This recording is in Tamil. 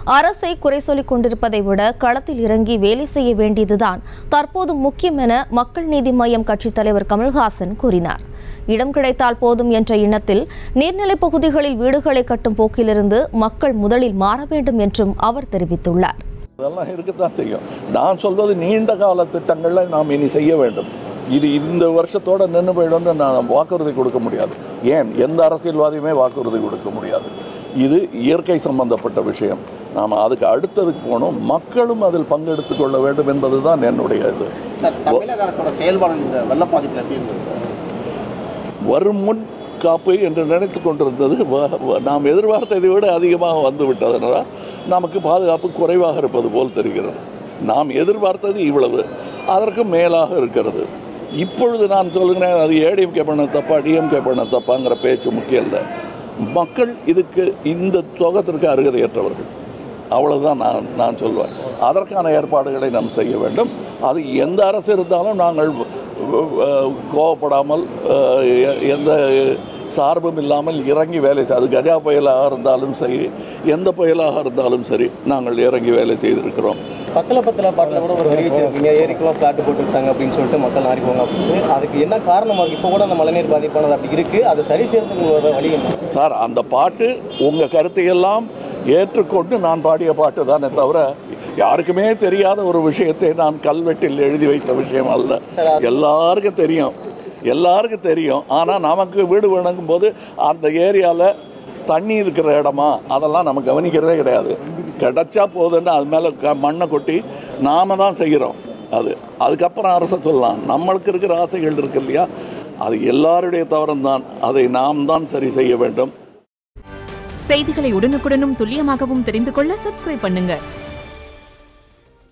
அரசை குறை சொல்லிக் கொண்டிருப்பதை விட களத்தில் இறங்கி வேலை செய்ய வேண்டியதுதான் தற்போது முக்கியம் என மக்கள் நீதி மய்யம் கட்சித் தலைவர் கமல்ஹாசன் கூறினார் இடம் கிடைத்தால் போதும் என்ற எண்ணத்தில் நீர்நிலைப் பகுதிகளில் வீடுகளை கட்டும் போக்கிலிருந்து மக்கள் முதலில் மாற வேண்டும் என்றும் அவர் தெரிவித்துள்ளார் அதெல்லாம் இருக்கத்தான் செய்யும் நான் சொல்வது நீண்ட கால திட்டங்களை நாம் இனி செய்ய வேண்டும் இது இந்த வருஷத்தோட நின்று போயிடும்னு நான் வாக்குறுதி கொடுக்க முடியாது ஏன் எந்த அரசியல்வாதியுமே வாக்குறுதி கொடுக்க முடியாது இது இயற்கை சம்பந்தப்பட்ட விஷயம் நாம் அதுக்கு அடுத்ததுக்கு போகணும் மக்களும் அதில் பங்கெடுத்துக் கொள்ள வேண்டும் என்பதுதான் என்னுடைய இது சார் தமிழக அரசோட செயல்பாடு இந்த வெள்ள பாதிப்பில் எப்படி இருந்தது சார் வரும் முன் காப்பு என்று நினைத்து கொண்டிருந்தது வ- வ- நாம் எதிர்பார்த்ததை விட அதிகமாக வந்து விட்டதனால நமக்கு பாதுகாப்பு குறைவாக இருப்பது போல் தெரிகிறது நாம் எதிர்பார்த்தது இவ்வளவு அதற்கு மேலாக இருக்கிறது இப்பொழுது நான் சொல்லுகிறேன் அது ஏடிஎம்கே பண்ண தப்பா டிஎம்கே பண்ண தப்பாங்கிற பேச்சு முக்கியம் இல்லை மக்கள் இதுக்கு இந்த தொகத்திற்கு அருகதையற்றவர்கள் அவ்வளவுதான் நான் நான் சொல்வேன் அதற்கான ஏற்பாடுகளை நாம் செய்ய வேண்டும் அது எந்த அரசு இருந்தாலும் நாங்கள் அஹ், கோவப்படாமல் அஹ், எ- எந்த சார்பும் இல்லாமல் இறங்கி வேலை செய்- அது கஜா புயலாக இருந்தாலும் சரி எந்த புயலாக இருந்தாலும் சரி நாங்கள் இறங்கி வேலை செய்திருக்கிறோம் பக்கல பத்தல பாட்டில் கூட ஒரு வரி வச்சிருக்கீங்க ஏரிக்கெல்லாம் ஃப்ளாட் போட்டுருக்காங்க அப்படின்னு சொல்லிட்டு மக்கள் நாரி போங்க அப்படின்னு அதுக்கு என்ன காரணமாக இருக்கு இப்போ கூட அந்த மழைநீர் பாதிப்பானது அப்படி இருக்கு அதை சரி செய்யறதுக்கு ஒரு வழி என்ன சார் அந்த பாட்டு உங்கள் கருத்தையெல்லாம் ஏற்றுக்கொண்டு நான் பாடிய பாட்டு தானே தவிர யாருக்குமே தெரியாத ஒரு விஷயத்தை நான் கல்வெட்டில் எழுதி வைத்த விஷயம் அல்ல எல்லாருக்கும் தெரியும் எல்லாருக்கும் தெரியும் ஆனால் நமக்கு வீடு வேணுங்கும் போது அந்த ஏரியாவில் தண்ணி இருக்கிற இடமா அதெல்லாம் நம்ம கவனிக்கிறதே கிடையாது கிடைச்சா போதுன்னு அது மேலே க மண்ணை கொட்டி நாம தான் செய்கிறோம் அது அதுக்கப்புறம் அரசை சொல்லலாம் நம்மளுக்கு இருக்கிற ஆசைகள் இருக்கு இல்லையா அது எல்லாருடைய தவறும் தான் அதை நாம் தான் சரி செய்ய வேண்டும் செய்திகளை உடனுக்குடனும் துல்லியமாகவும் தெரிந்து கொள்ள சப்ஸ்கிரைப் பண்ணுங்க